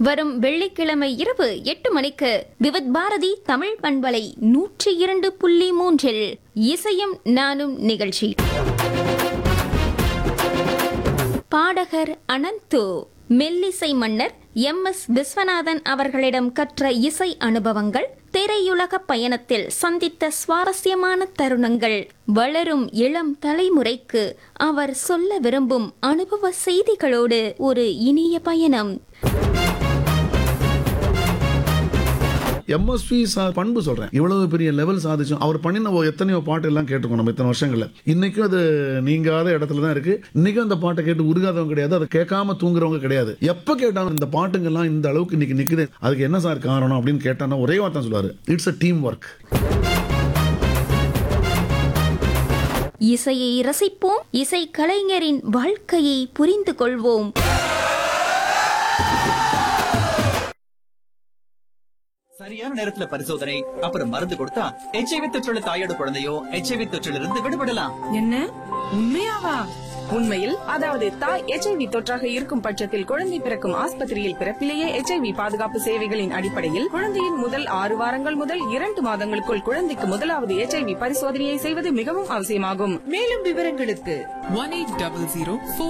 வரும் வெள்ளிக்கிழமை இரவு எட்டு மணிக்கு விவித் பாரதி தமிழ் பண்பலை நூற்றி இரண்டு புள்ளி மூன்றில் இசையும் நானும் நிகழ்ச்சி பாடகர் அனந்து மெல்லிசை மன்னர் எம் எஸ் விஸ்வநாதன் அவர்களிடம் கற்ற இசை அனுபவங்கள் திரையுலக பயணத்தில் சந்தித்த சுவாரஸ்யமான தருணங்கள் வளரும் இளம் தலைமுறைக்கு அவர் சொல்ல விரும்பும் அனுபவ செய்திகளோடு ஒரு இனிய பயணம் எம்எஸ்வி பண்பு சொல்றேன் இவ்வளவு பெரிய லெவல் சாதிச்சோம் அவர் பண்ணின ஒரு எத்தனையோ பாட்டு எல்லாம் கேட்டிருக்கோம் நம்ம இத்தனை வருஷங்கள்ல இன்னைக்கும் அது நீங்காத இடத்துல தான் இருக்கு இன்னைக்கும் அந்த பாட்டை கேட்டு உருகாதவங்க கிடையாது அதை கேட்காம தூங்குறவங்க கிடையாது எப்ப கேட்டாலும் இந்த பாட்டுங்கெல்லாம் இந்த அளவுக்கு இன்னைக்கு நிக்குது அதுக்கு என்ன சார் காரணம் அப்படின்னு கேட்டானா ஒரே வார்த்தை சொல்லுவாரு இட்ஸ் அ டீம் ஒர்க் இசையை ரசிப்போம் இசை கலைஞரின் வாழ்க்கையை புரிந்து கொள்வோம் சரியான நேரத்துல பரிசோதனை அப்புறம் மருந்து கொடுத்தா எச்ஐவி தொற்றுள்ள தாயோட குழந்தையோ எச்ஐவி தொற்றிலிருந்து இருந்து விடுபடலாம் என்ன உண்மையாவா உண்மையில் அதாவது தாய் எச்ஐவி தொற்றாக இருக்கும் பட்சத்தில் குழந்தை பிறக்கும் ஆஸ்பத்திரியில் பிறப்பிலேயே எச்ஐவி பாதுகாப்பு சேவைகளின் அடிப்படையில் குழந்தையின் முதல் ஆறு வாரங்கள் முதல் இரண்டு மாதங்களுக்குள் குழந்தைக்கு முதலாவது எச்ஐவி பரிசோதனையை செய்வது மிகவும் அவசியமாகும் மேலும் விவரங்களுக்கு ஒன் எயிட் டபுள் ஜீரோ